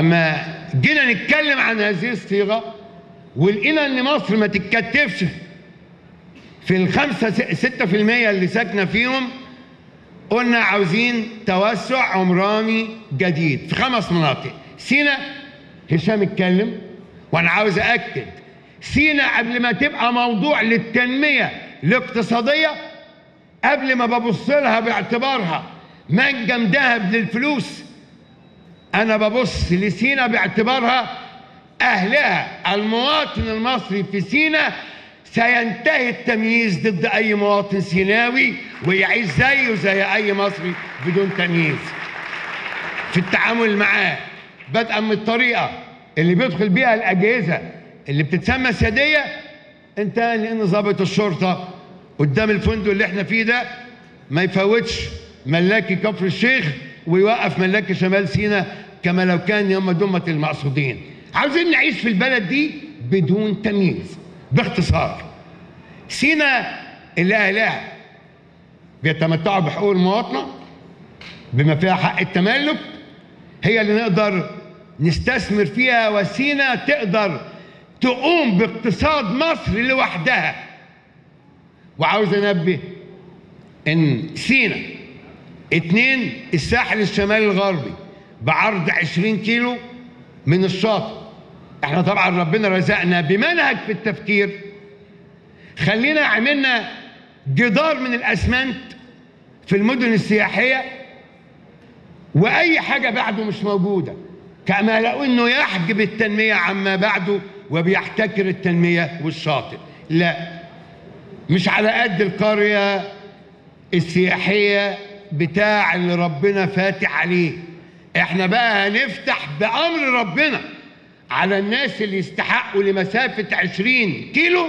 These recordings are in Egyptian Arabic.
اما جينا نتكلم عن هذه الصيغه ولقينا ان مصر ما تتكتفش في الخمسة ستة في المية اللي ساكنة فيهم قلنا عاوزين توسع عمراني جديد في خمس مناطق سينا هشام اتكلم وانا عاوز اكد سينا قبل ما تبقى موضوع للتنمية الاقتصادية قبل ما ببص لها باعتبارها منجم ذهب للفلوس انا ببص لسينا باعتبارها اهلها المواطن المصري في سينا سينتهي التمييز ضد اي مواطن سيناوي ويعيش زيه زي اي مصري بدون تمييز في التعامل معاه بدءا من الطريقه اللي بيدخل بيها الاجهزه اللي بتتسمى سياديه انتهى لان ضابط الشرطه قدام الفندق اللي احنا فيه ده ما يفوتش ملاكي كفر الشيخ ويوقف ملاكي شمال سينا كما لو كان هم دمة المقصودين عاوزين نعيش في البلد دي بدون تمييز باختصار سينا اللي اهلها بيتمتعوا بحقوق المواطنه بما فيها حق التملك هي اللي نقدر نستثمر فيها وسينا تقدر تقوم باقتصاد مصر لوحدها وعاوز انبه ان سينا اتنين الساحل الشمالي الغربي بعرض 20 كيلو من الشاطئ احنا طبعا ربنا رزقنا بمنهج في التفكير خلينا عملنا جدار من الاسمنت في المدن السياحيه واي حاجه بعده مش موجوده كما لو انه يحجب التنميه عما بعده وبيحتكر التنميه والشاطئ لا مش على قد القريه السياحيه بتاع اللي ربنا فاتح عليه احنا بقى هنفتح بامر ربنا على الناس اللي يستحقوا لمسافه 20 كيلو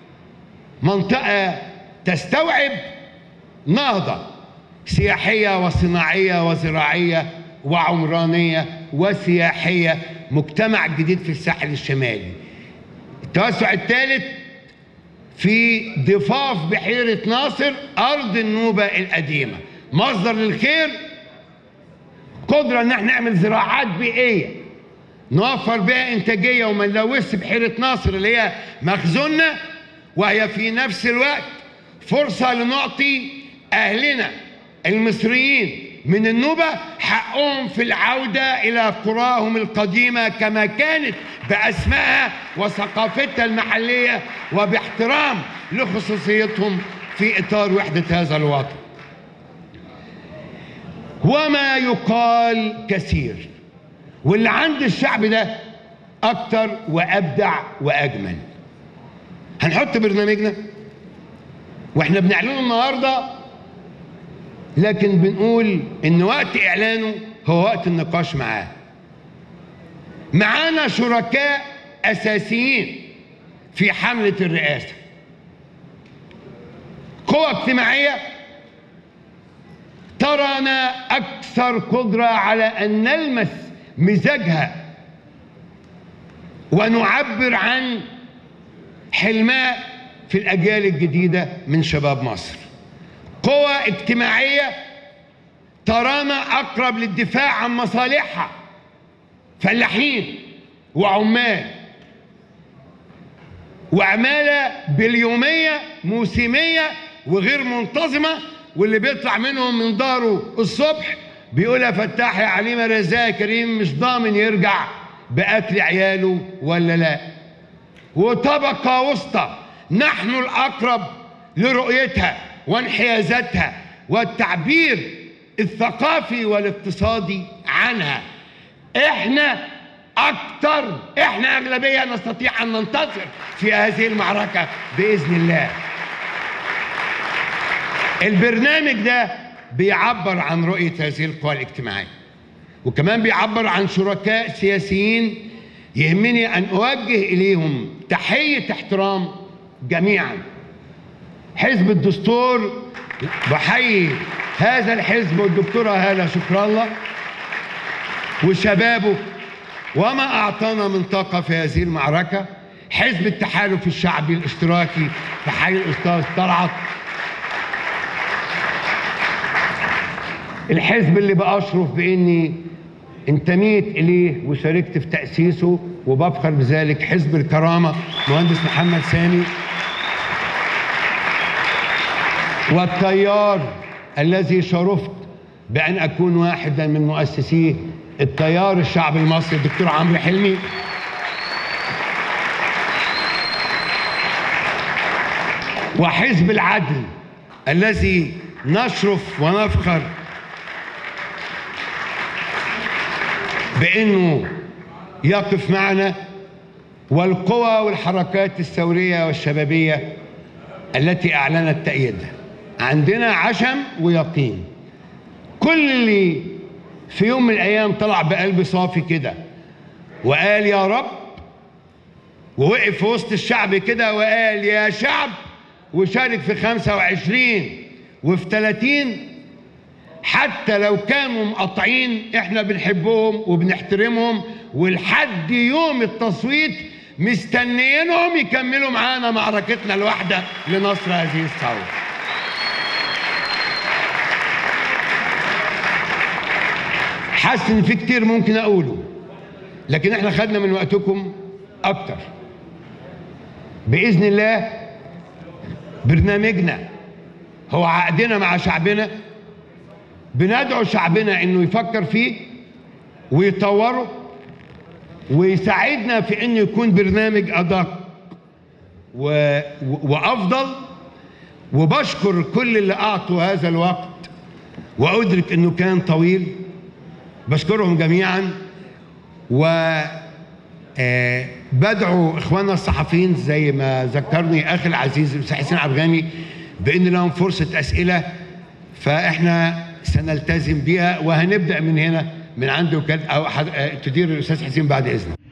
منطقه تستوعب نهضه سياحيه وصناعيه وزراعيه وعمرانيه وسياحيه مجتمع جديد في الساحل الشمالي التوسع الثالث في ضفاف بحيره ناصر ارض النوبه القديمه مصدر للخير قدره ان احنا نعمل زراعات بيئيه نوفر بيها انتاجيه وما نلوثش بحيره ناصر اللي هي مخزوننا وهي في نفس الوقت فرصه لنعطي اهلنا المصريين من النوبه حقهم في العوده الى قراهم القديمه كما كانت باسمائها وثقافتها المحليه وباحترام لخصوصيتهم في اطار وحده هذا الوطن. وما يقال كثير واللي عند الشعب ده اكتر وابدع واجمل هنحط برنامجنا واحنا بنعلنه النهارده لكن بنقول ان وقت اعلانه هو وقت النقاش معاه معانا شركاء اساسيين في حمله الرئاسه قوى اجتماعيه ترانا اكثر قدره على ان نلمس مزاجها ونعبر عن حلمها في الاجيال الجديده من شباب مصر قوى اجتماعيه ترانا اقرب للدفاع عن مصالحها فلاحين وعمال وعماله باليوميه موسميه وغير منتظمه واللي بيطلع منهم من داره الصبح بيقول يا فتاح يا عليم رزاق يا كريم مش ضامن يرجع باكل عياله ولا لا وطبقه وسطى نحن الاقرب لرؤيتها وانحيازاتها والتعبير الثقافي والاقتصادي عنها احنا اكتر احنا اغلبيه نستطيع ان ننتصر في هذه المعركه باذن الله البرنامج ده بيعبر عن رؤيه هذه القوى الاجتماعيه وكمان بيعبر عن شركاء سياسيين يهمني ان اوجه اليهم تحيه احترام جميعا حزب الدستور بحيي هذا الحزب والدكتوره هاله شكرا الله وشبابه وما اعطانا من طاقه في هذه المعركه حزب التحالف الشعبي الاشتراكي بحي الاستاذ طلعت الحزب اللي بأشرف بإني انتميت اليه وشاركت في تاسيسه وبفخر بذلك حزب الكرامه مهندس محمد سامي والتيار الذي شرفت بان اكون واحدا من مؤسسيه التيار الشعبي المصري الدكتور عمرو حلمي وحزب العدل الذي نشرف ونفخر بانه يقف معنا والقوى والحركات الثوريه والشبابيه التي اعلنت تأييدها عندنا عشم ويقين كل اللي في يوم من الايام طلع بقلب صافي كده وقال يا رب ووقف في وسط الشعب كده وقال يا شعب وشارك في 25 وفي 30 حتى لو كانوا مقاطعين احنا بنحبهم وبنحترمهم ولحد يوم التصويت مستنيينهم يكملوا معانا معركتنا الواحدة لنصر هذه الثورة حاسس ان في كتير ممكن اقوله لكن احنا خدنا من وقتكم اكتر باذن الله برنامجنا هو عقدنا مع شعبنا بندعو شعبنا انه يفكر فيه ويطوره ويساعدنا في انه يكون برنامج ادق و... وافضل وبشكر كل اللي اعطوا هذا الوقت وادرك انه كان طويل بشكرهم جميعا و آه، بدعو اخواننا الصحفيين زي ما ذكرني اخي العزيز الاستاذ حسين عبد بان لهم فرصه اسئله فاحنا سنلتزم بها وهنبدا من هنا من عند وكاله او حد- آه، تدير الاستاذ حسين بعد اذنك